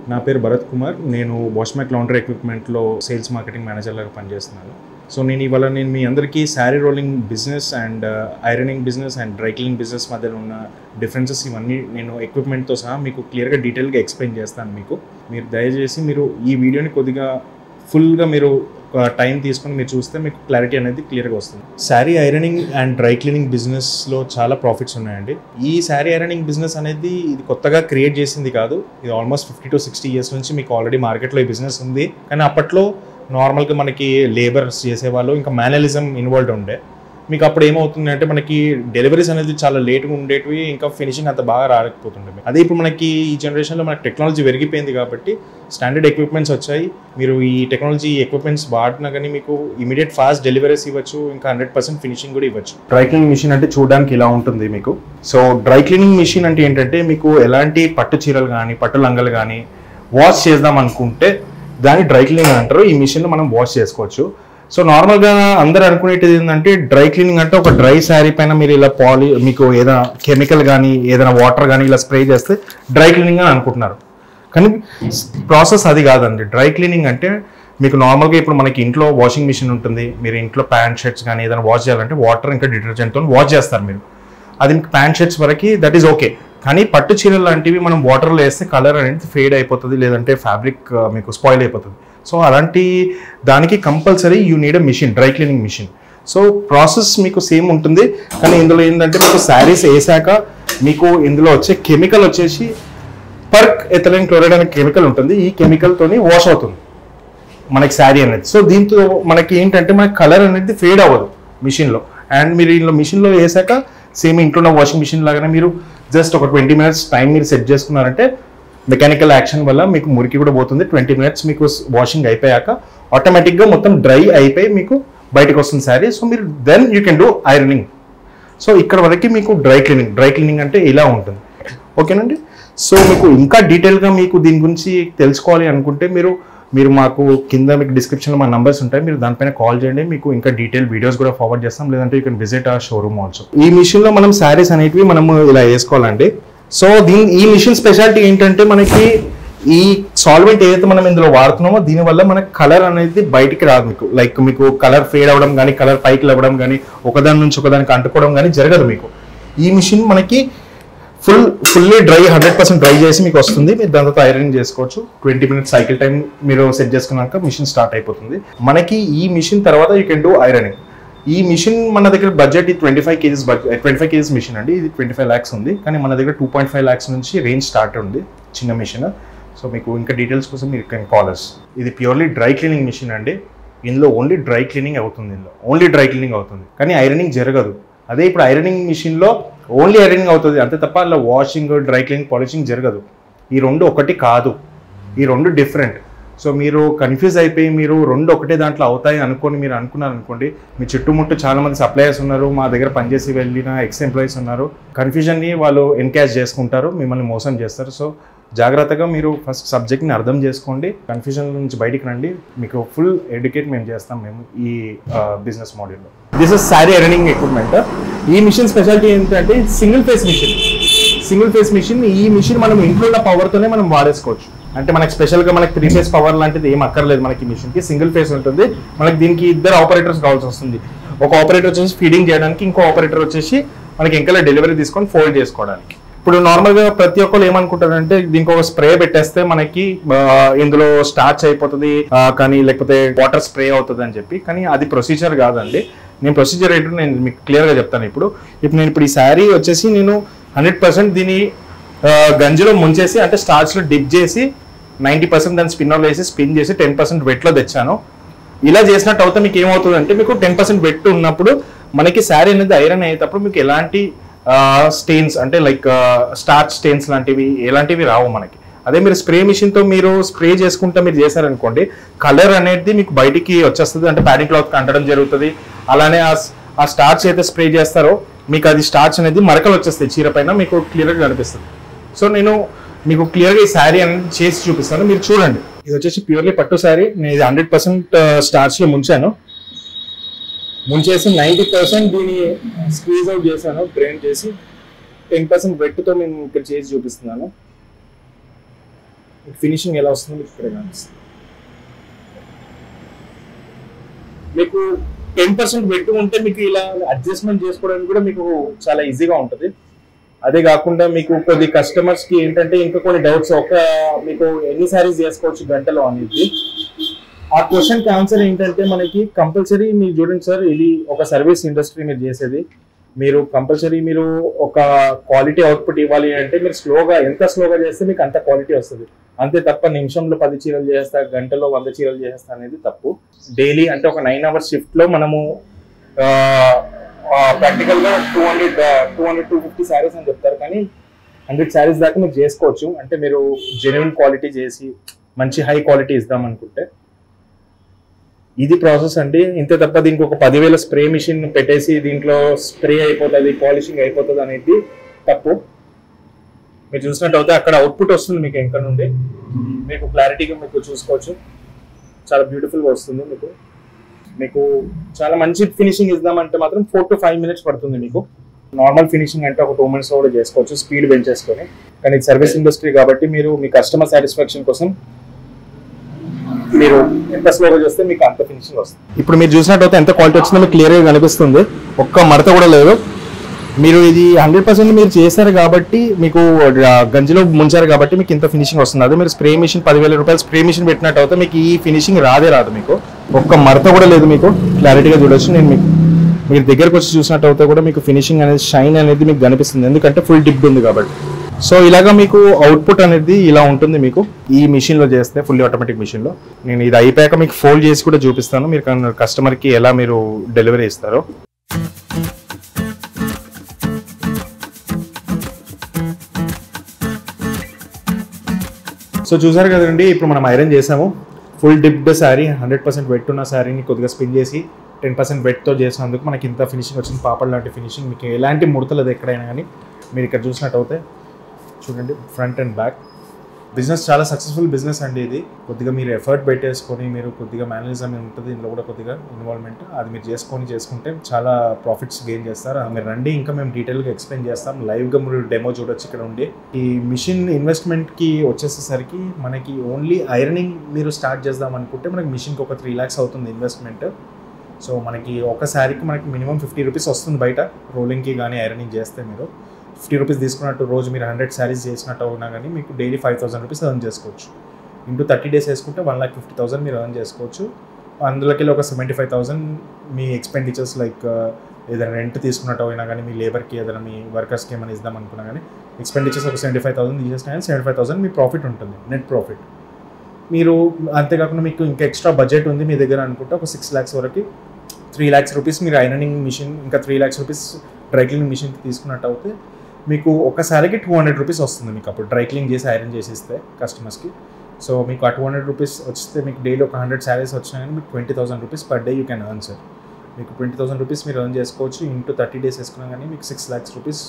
నా పేరు భరత్ కుమార్ నేను వాష్మ్యాక్ లాండ్రీ ఎక్విప్మెంట్లో సేల్స్ మార్కెటింగ్ మేనేజర్ లాగా పనిచేస్తున్నాను సో నేను ఇవాళ నేను మీ అందరికీ sari rolling business and ironing business and dry cleaning business మధ్యలో ఉన్న డిఫరెన్సెస్ ఇవన్నీ నేను ఎక్విప్మెంట్తో సహా మీకు క్లియర్గా డీటెయిల్గా ఎక్స్ప్లెయిన్ చేస్తాను మీకు మీరు దయచేసి మీరు ఈ వీడియోని కొద్దిగా ఫుల్గా మీరు ఒక టైం తీసుకొని మీరు చూస్తే మీకు క్లారిటీ అనేది క్లియర్గా వస్తుంది sari ironing and dry cleaning బిజినెస్లో చాలా ప్రాఫిట్స్ ఉన్నాయండి ఈ శారీ ఐరనింగ్ బిజినెస్ అనేది ఇది కొత్తగా క్రియేట్ చేసింది కాదు ఇది almost fifty to sixty years నుంచి మీకు ఆల్రెడీ మార్కెట్లో ఈ బిజినెస్ ఉంది కానీ అప్పట్లో నార్మల్గా మనకి లేబర్స్ చేసేవాళ్ళు ఇంకా మేనలిజం ఇన్వాల్వ్ ఉండే మీకు అప్పుడు ఏమవుతుంది అంటే మనకి డెలివరీస్ అనేది చాలా లేట్గా ఉండేటివి ఇంకా ఫినిషింగ్ అంత బాగా రాకపోతుండే అదే ఇప్పుడు మనకి ఈ జనరేషన్లో మనకి టెక్నాలజీ పెరిగిపోయింది కాబట్టి స్టాండర్డ్ ఎక్విప్మెంట్స్ వచ్చాయి మీరు ఈ టెక్నాలజీ ఎక్విప్మెంట్స్ వాడినా కానీ మీకు ఇమీడియట్ ఫాస్ట్ డెలివరీస్ ఇవ్వచ్చు ఇంకా హండ్రెడ్ పర్సెంట్ ఫినిషింగ్ కూడా ఇవ్వచ్చు డ్రై క్లీనింగ్ మిషన్ అంటే చూడడానికి ఇలా ఉంటుంది మీకు సో డ్రై క్లీనింగ్ మిషన్ అంటే ఏంటంటే మీకు ఎలాంటి పట్టు చీరలు కానీ పట్టు లంగలు కానీ వాష్ చేద్దాం అనుకుంటే దాన్ని డ్రై క్లీనింగ్ అంటారు ఈ మిషన్లో మనం వాష్ చేసుకోవచ్చు సో నార్మల్గా అందరూ అనుకునేది ఏంటంటే డ్రై క్లీనింగ్ అంటే ఒక డ్రై శారీ పైన మీరు ఇలా పాలి మీకు ఏదైనా కెమికల్ కానీ ఏదైనా వాటర్ కానీ ఇలా స్ప్రే చేస్తే డ్రై క్లీనింగ్ అని అనుకుంటున్నారు కానీ ప్రాసెస్ అది కాదండి డ్రై క్లీనింగ్ అంటే మీకు నార్మల్గా ఇప్పుడు మనకి ఇంట్లో వాషింగ్ మిషన్ ఉంటుంది మీరు ఇంట్లో ప్యాంట్ షర్ట్స్ కానీ ఏదైనా వాష్ చేయాలంటే వాటర్ ఇంకా డిటర్జెంట్తో వాష్ చేస్తారు మీరు అది మీకు ప్యాంట్ షర్ట్స్ వరకు దట్ ఈస్ ఓకే కానీ పట్టు చీరలు లాంటివి మనం వాటర్లో వేస్తే కలర్ అనేది ఫేడ్ అయిపోతుంది లేదంటే ఫ్యాబ్రిక్ మీకు స్పాయిల్ అయిపోతుంది సో అలాంటి దానికి compulsory you need a machine dry cleaning machine so process మీకు సేమ్ ఉంటుంది కానీ ఇందులో ఏంటంటే మీకు శారీస్ వేసాక మీకు ఇందులో వచ్చే కెమికల్ వచ్చేసి పర్క్ ఎథలైన్ క్లోరైడ్ అనే కెమికల్ ఉంటుంది ఈ కెమికల్తోని వాష్ అవుతుంది మనకి శారీ అనేది సో దీంతో మనకి ఏంటంటే మనకి కలర్ అనేది ఫేడ్ అవ్వదు మిషన్లో అండ్ మీరు ఇందులో మిషన్లో వేసాక సేమ్ ఇంట్లో ఉన్న వాషింగ్ మిషన్ లాగానే మీరు జస్ట్ ఒక ట్వంటీ మినిట్స్ టైం మీరు సెట్ చేసుకున్నారంటే మెకానికల్ యాక్షన్ వల్ల మీకు మురికి కూడా పోతుంది ట్వంటీ మినిట్స్ మీకు వాషింగ్ అయిపోయాక ఆటోమేటిక్గా మొత్తం డ్రై అయిపోయి మీకు బయటకు వస్తుంది శారీ సో మీరు then you can do ironing so ఇక్కడ వరకు మీకు డ్రై క్లీనింగ్ డ్రై క్లీనింగ్ అంటే ఇలా ఉంటుంది ఓకేనండి సో మీకు ఇంకా డీటెయిల్గా మీకు దీని గురించి తెలుసుకోవాలి అనుకుంటే మీరు మీరు మాకు కింద మీకు డిస్క్రిప్షన్లో మా నంబర్స్ ఉంటాయి మీరు దానిపైన కాల్ చేయండి మీకు ఇంకా డీటెయిల్ వీడియోస్ కూడా ఫార్వర్డ్ చేస్తాం లేదంటే యూ కెన్ విజిట్ ఆ షోరూమ్ ఆల్సో ఈ మిషన్లో మనం శారీస్ అనేటివి మనము ఇలా వేసుకోవాలండి సో దీని ఈ మిషన్ స్పెషాలిటీ ఏంటంటే మనకి ఈ సాల్వెంట్ ఏదైతే మనం ఇందులో వాడుతున్నామో దీనివల్ల మనకి కలర్ అనేది బయటికి రాదు మీకు లైక్ మీకు కలర్ ఫేడ్ అవ్వడం కానీ కలర్ పైకి లేవడం కానీ ఒకదాని నుంచి ఒకదానికి అంటుకోవడం కానీ జరగదు మీకు ఈ మిషన్ మనకి full fully dry hundred percent dry చేసి మీకు వస్తుంది మీరు దాని తర్వాత ఐరన్ చేసుకోవచ్చు ట్వంటీ మినిట్స్ సైకిల్ టైం మీరు సెట్ చేసుకున్నాక మిషన్ స్టార్ట్ అయిపోతుంది మనకి ఈ మిషన్ తర్వాత యూ కెన్ డూ ఐరనింగ్ ఈ మిషన్ మన దగ్గర బడ్జెట్ ఈ twenty five KGs budget twenty five KGs machine అండి ఇది ట్వంటీ ఫైవ్ ల్యాక్స్ ఉంది కానీ మన దగ్గర టూ పాయింట్ ఫైవ్ ల్యాక్స్ నుంచి రేంజ్ స్టార్ట్ ఉంది చిన్న మిషన్ సో మీకు ఇంకా డీటెయిల్స్ కోసం మీరు కెన్ కాలర్స్ ఇది ప్యూర్లీ డ్రై క్లీనింగ్ మిషన్ అండి ఇందులో ఓన్లీ డ్రై క్లీనింగ్ అవుతుంది ఇందులో ఓన్లీ డ్రై క్లీనింగ్ అవుతుంది కానీ ఐరనింగ్ జరగదు అదే ఇప్పుడు ఐరనింగ్ మిషన్లో ఓన్లీ ఐరనింగ్ అవుతుంది అంతే తప్ప అలా వాషింగ్ డ్రై క్లీనింగ్ పాలిషింగ్ జరగదు ఈ రెండు ఒకటి కాదు ఈ రెండు డిఫరెంట్ సో మీరు కన్ఫ్యూజ్ అయిపోయి మీరు రెండు ఒకటే దాంట్లో అవుతాయి అనుకొని మీరు అనుకున్నారు అనుకోండి మీ చుట్టుముట్టు చాలా మంది సప్లయర్స్ ఉన్నారు మా దగ్గర పనిచేసి వెళ్ళిన ఎక్స్ ఎంప్లాయీస్ ఉన్నారు కన్ఫ్యూజన్ని వాళ్ళు ఎన్కాష్ చేసుకుంటారు మిమ్మల్ని మోసం చేస్తారు సో జాగ్రత్తగా మీరు ఫస్ట్ సబ్జెక్ట్ని అర్థం చేసుకోండి కన్ఫ్యూజన్ నుంచి బయటికి రండి మీకు ఫుల్ ఎడ్యుకేట్ మేము చేస్తాం మేము ఈ బిజినెస్ మోడల్లో this is sari earning equipment ఈ మిషన్ స్పెషాలిటీ ఏంటంటే single phase machine single phase machine ఈ మిషన్ మనం ఇంట్లో ఉన్న పవర్తోనే మనం వాడేసుకోవచ్చు అంటే మనకి స్పెషల్గా మనకి త్రీ ఫేస్ పవర్ లాంటిది ఏం అక్కర్లేదు మనకి మిషన్కి సింగిల్ ఫేస్ ఉంటుంది మనకి దీనికి ఇద్దరు ఆపరేటర్స్ కావాల్సి వస్తుంది ఒక ఆపరేటర్ వచ్చేసి ఫీడింగ్ చేయడానికి ఇంకో ఆపరేటర్ వచ్చేసి మనకి ఇంకా డెలివరీ తీసుకొని ఫోల్డ్ చేసుకోవడానికి ఇప్పుడు నార్మల్గా ప్రతి ఒక్కరు ఏమనుకుంటారంటే దీనికి ఒక స్ప్రే పెట్టేస్తే మనకి ఆ, ఇందులో స్టార్చ్ అయిపోతుంది ఆ, కానీ లేకపోతే వాటర్ స్ప్రే అవుతుంది అని చెప్పి కానీ అది ప్రొసీజర్ కాదండి నేను ప్రొసీజర్ ఏంటో నేను మీకు క్లియర్గా చెప్తాను ఇప్పుడు ఇప్పుడు నేను ఇప్పుడు ఈ శారీ వచ్చేసి నేను హండ్రెడ్ పర్సెంట్ దీని ఆ, గంజిలో ముంచేసి అంటే స్టార్చ్లో డిప్ చేసి నైంటీ పర్సెంట్ దాన్ని స్పిన్నర్లో వేసి స్పిన్ చేసి టెన్ పర్సెంట్ వెట్లో తెచ్చాను ఇలా చేసినట్టు అవుతే మీకు ఏమవుతుంది అంటే మీకు టెన్ పర్సెంట్ వెట్ ఉన్నప్పుడు మనకి శారీ అనేది ఐరన్ అయ్యేటప్పుడు మీకు ఎలాంటి స్టెయిన్స్ అంటే లైక్ స్టార్చ్ స్టెయిన్స్ లాంటివి ఎలాంటివి రావు మనకి అదే మీరు స్ప్రే మిషన్తో మీరు స్ప్రే చేసుకుంటే మీరు చేశారనుకోండి కలర్ అనేది మీకు బయటికి వచ్చేస్తుంది అంటే ప్యాడింగ్ క్లాత్ అంటడం జరుగుతుంది అలానే ఆ ఆ స్టార్చ్ అయితే స్ప్రే చేస్తారో మీకు అది స్టార్చ్ అనేది మరకలు వచ్చేస్తాయి చీర పైన మీకు క్లియర్గా కనిపిస్తుంది సో నేను మీకు క్లియర్గా ఈ శారీ అనేది చేసి చూపిస్తాను మీరు చూడండి ఇది వచ్చేసి ప్యూర్లీ పట్టు శారీ నేను ఇది హండ్రెడ్ పర్సెంట్ స్టార్చ్లో ముంచాను ముంచేసి నైంటీ పర్సెంట్ దీన్ని స్క్వీజ్ అవుట్ చేశాను డ్రైన్ చేసి టెన్ పర్సెంట్ వెట్తో నేను ఇక్కడ చేసి చూపిస్తున్నాను ఫినిషింగ్ ఎలా వస్తుందో మీకు ఇక్కడ కనిపిస్తుంది మీకు టెన్ పర్సెంట్ పెట్టి ఉంటే మీకు ఇలా అడ్జస్ట్మెంట్ చేసుకోవడానికి కూడా మీకు చాలా ఈజీగా ఉంటుంది అదే కాకుండా మీకు కొద్ది కస్టమర్స్ కి ఏంటంటే ఇంకా కొన్ని డౌట్స్ ఒక మీకు ఎన్ని సారీస్ చేసుకోవచ్చు గంటలో అనేది ఆ క్వశ్చన్ కి ఆన్సర్ ఏంటంటే మనకి కంపల్సరీ మీరు చూడండి సార్ ఇది ఒక సర్వీస్ ఇండస్ట్రీ మీరు చేసేది మీరు కంపల్సరీ మీరు ఒక క్వాలిటీ అవుట్పుట్ ఇవ్వాలి అంటే మీరు స్లోగా ఎంత స్లోగా చేస్తే మీకు అంత క్వాలిటీ వస్తుంది అంతే తప్ప నిమిషంలో పది చీరలు చేస్తా గంటలో వంద చీరలు చేస్తా అనేది తప్పు డైలీ అంటే ఒక నైన్ అవర్స్ షిఫ్ట్ లో మనము ప్రాక్టికల్ గా two hundred two hundred two fifty saris అని చెప్తారు కానీ హండ్రెడ్ శారీస్ దాకా మీరు చేసుకోవచ్చు అంటే మీరు జెన్యున్ క్వాలిటీ చేసి మంచి హై క్వాలిటీ ఇద్దాం అనుకుంటే ఇది ప్రాసెస్ అండి ఇంతే తప్ప దీనికి ఒక పదివేల స్ప్రే మిషన్ పెట్టేసి దీంట్లో స్ప్రే అయిపోతుంది పాలిషింగ్ అయిపోతుంది అనేది తప్పు మీరు చూసినట్టు అయితే అక్కడ అవుట్పుట్ వస్తుంది మీకు ఎక్కడ నుండి మీకు క్లారిటీగా మీకు చూసుకోవచ్చు చాలా బ్యూటిఫుల్గా వస్తుంది మీకు మీకు చాలా మంచి ఫినిషింగ్ ఇద్దామంటే మాత్రం ఫోర్ టు ఫైవ్ మినిట్స్ పడుతుంది మీకు నార్మల్ ఫినిషింగ్ అంటే ఒక టూ మినిట్స్ కూడా చేసుకోవచ్చు స్పీడ్ పెంచేసుకొని కానీ ఇది సర్వీస్ ఇండస్ట్రీ కాబట్టి మీరు మీ కస్టమర్ సాటిస్ఫాక్షన్ కోసం మీరు ఎంత స్లోగా చేస్తే మీకు అంత ఫినిషింగ్ వస్తుంది ఇప్పుడు మీరు చూసినట్టయితే ఎంత క్వాలిటీ వచ్చిందో మీకు క్లియర్గా కనిపిస్తుంది ఒక్క మడత కూడా లేదు మీరు ఇది హండ్రెడ్ పర్సెంట్ మీరు చేశారు కాబట్టి మీకు ఆ, గంజిలో ముంచారు కాబట్టి మీకు ఇంత ఫినిషింగ్ వస్తుంది అదే మీరు స్ప్రే మిషన్ పదివేల రూపాయలు స్ప్రే మిషన్ పెట్టినట్టు అయితే మీకు ఈ ఫినిషింగ్ రాదే రాదు మీకు ఒక్క మడత కూడా లేదు మీకు క్లారిటీగా చూడొచ్చు నేను మీకు మీరు దగ్గరకు వచ్చి చూసినట్టు అయితే కూడా మీకు ఫినిషింగ్ అనేది షైన్ అనేది మీకు కనిపిస్తుంది ఎందుకంటే ఫుల్ డిప్ ఉంది కాబట్టి సో ఇలాగా మీకు అవుట్పుట్ అనేది ఇలా ఉంటుంది మీకు ఈ మిషన్ లో చేస్తే ఫుల్లీ ఆటోమేటిక్ మిషన్ లో నేను ఇది అయిపోయాక మీకు ఫోల్డ్ చేసి కూడా చూపిస్తాను మీరు కస్టమర్ కి ఎలా మీరు డెలివరీ ఇస్తారో సో చూసారు కదండి ఇప్పుడు మనం ఐరన్ చేసాము full dipped sari hundred percent wet ఉన్న శారీని కొద్దిగా స్పిన్ చేసి టెన్ పర్సెంట్ వెట్తో చేసినందుకు మనకి ఇంత ఫినిషింగ్ వచ్చింది పాపడ్ లాంటి ఫినిషింగ్ మీకు ఎలాంటి ముడతలేదు ఎక్కడైనా కానీ మీరు ఇక్కడ చూసినట్టు అయితే చూడండి ఫ్రంట్ అండ్ బ్యాక్ బిజినెస్ చాలా సక్సెస్ఫుల్ బిజినెస్ అండి ఇది కొద్దిగా మీరు ఎఫర్ట్ పెట్టేసుకొని మీరు కొద్దిగా మేనేజం ఉంటుంది ఇందులో కూడా కొద్దిగా ఇన్వాల్వ్మెంట్ అది మీరు చేసుకొని చేసుకుంటే చాలా ప్రాఫిట్స్ గెయిన్ చేస్తారు అది మీరు రండి ఇంకా మేము డీటెయిల్గా ఎక్స్ప్లెయిన్ చేస్తాం లైవ్గా మీరు డెమో చూడొచ్చు ఇక్కడ ఉండి ఈ మిషన్ ఇన్వెస్ట్మెంట్కి వచ్చేసేసరికి మనకి ఓన్లీ ఐరనింగ్ మీరు స్టార్ట్ చేద్దాం అనుకుంటే మనకి మిషన్కి ఒక త్రీ ల్యాక్స్ అవుతుంది ఇన్వెస్ట్మెంట్ సో మనకి ఒక శారీకి మనకి మినిమం ఫిఫ్టీ రూపీస్ వస్తుంది బయట రోలింగ్కి కానీ ఐరనింగ్ చేస్తే మీరు ఫిఫ్టీ రూపీస్ తీసుకున్నట్టు రోజు మీరు హండ్రెడ్ శారీస్ చేసినట్టు ఉన్నా కానీ మీకు daily five thousand rupees earn చేసుకోవచ్చు ఇంటూ థర్టీ డేస్ వేసుకుంటే వన్ లాక్ ఫిఫ్టీ థౌసండ్ మీరు ఎర్న్ చేసుకోవచ్చు అందులోకి ఒక సెవెంటీ ఫైవ్ థౌసండ్ మీ ఎక్స్పెండిచర్స్ లైక్ ఏదైనా రెంట్ తీసుకున్నట్టు అయినా కానీ మీ లేబర్కి ఏదైనా మీ వర్కర్స్కి ఏమైనా ఇద్దాం అనుకున్నా కానీ ఎక్స్పెండిచర్స్ ఒక సెవెంటీ ఫైవ్ థౌసండ్ తీసేసినా కానీ సెవెంటీ ఫైవ్ థౌసండ్ మీ ప్రాఫిట్ ఉంటుంది నెట్ ప్రాఫిట్ మీరు అంతేకాకుండా మీకు ఇంకా ఎక్స్ట్రా బడ్జెట్ ఉంది మీ దగ్గర అనుకుంటే ఒక సిక్స్ ల్యాక్స్ వరకు త్రీ ల్యాక్స్ రూపీస్ మీరు ఐరనింగ్ మిషన్ ఇంకా three lakhs rupees dry cleaning మిషన్కి తీసుకున్నట్టు అయితే మీకు ఒకసారికి టూ హండ్రెడ్ రూపీస్ వస్తుంది మీకు అప్పుడు డ్రై క్లీన్ చేసి ఐరన్ చేసిస్తే కస్టమర్స్కి సో మీకు ఆ టూ హండ్రెడ్ రూపీస్ వస్తే మీకు డైలీ ఒక హండ్రెడ్ శారీస్ వచ్చినా కానీ మీకు twenty thousand rupees per day you can earn sir మీకు ట్వంటీ థౌసండ్ రూపీస్ మీరు ఎర్న్ చేసుకోవచ్చు ఇంటూ థర్టీ డేస్ వేసుకున్నా కానీ మీకు సిక్స్ ల్యాక్స్ రూపీస్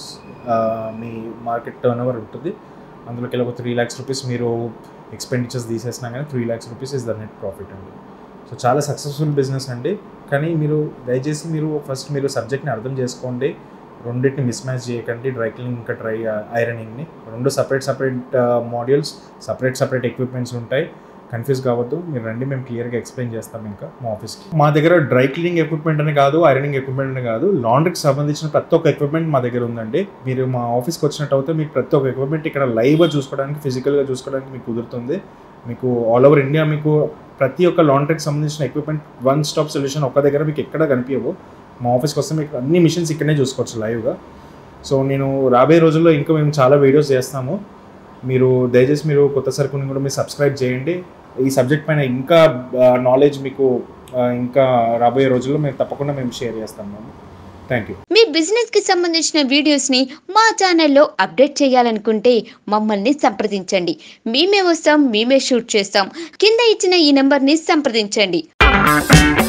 మీ మార్కెట్ టర్న్ ఓవర్ ఉంటుంది అందులోకి ఒక త్రీ ల్యాక్స్ రూపీస్ మీరు ఎక్స్పెండిచర్స్ తీసేసినా కానీ three lakhs rupees is the net profit అండి సో చాలా సక్సెస్ఫుల్ బిజినెస్ అండి కానీ మీరు దయచేసి మీరు ఫస్ట్ మీరు సబ్జెక్ట్ని అర్థం చేసుకోండి రెండింటిని మిస్ మ్యాచ్ చేయకండి డ్రై క్లీనింగ్ ఇంకా డ్రై ఐరనింగ్ని రెండు separate separate modules separate separate equipments ఉంటాయి కన్ఫ్యూజ్ కావద్దు మీరు రండి మేము క్లియర్గా ఎక్స్ప్లెయిన్ చేస్తాం ఇంకా మా ఆఫీస్కి మా దగ్గర డ్రై క్లీనింగ్ ఎక్విప్మెంట్ అని కాదు ఐరనింగ్ ఎక్విప్మెంట్ అని కాదు లాండ్రీకి సంబంధించిన ప్రతి ఒక్క ఎక్విప్మెంట్ మా దగ్గర ఉందండి మీరు మా ఆఫీస్కి వచ్చినట్టు అయితే మీకు ప్రతి ఒక్క ఎక్విప్మెంట్ ఇక్కడ లైవ్గా చూసుకోవడానికి ఫిజికల్గా చూసుకోవడానికి మీకు కుదురుతుంది మీకు ఆల్ ఓవర్ ఇండియా మీకు ప్రతి ఒక్క లాండ్రీకి సంబంధించిన ఎక్విప్మెంట్ వన్ స్టాప్ సొల్యూషన్ ఒక్క దగ్గర మీకు ఎక్కడ కనిపించవు మా ఆఫీస్కి వస్తే మీకు అన్ని మిషన్స్ ఇక్కడనే చూసుకోవచ్చు లైవ్గా సో నేను రాబోయే రోజుల్లో ఇంకా మేము చాలా వీడియోస్ చేస్తాము మీరు దయచేసి మీరు కొత్త సరుకుని కూడా మీరు సబ్స్క్రైబ్ చేయండి ఈ సబ్జెక్ట్ పైన ఇంకా నాలెడ్జ్ మీకు ఆ, ఇంకా రాబోయే రోజుల్లో మేము తప్పకుండా మేము షేర్ చేస్తాం మేము థ్యాంక్ యూ మీ బిజినెస్ కి సంబంధించిన వీడియోస్ ని మా ఛానల్లో అప్డేట్ చేయాలనుకుంటే మమ్మల్ని సంప్రదించండి మేమే వస్తాం మేమే షూట్ చేస్తాం కింద ఇచ్చిన ఈ నెంబర్ ని సంప్రదించండి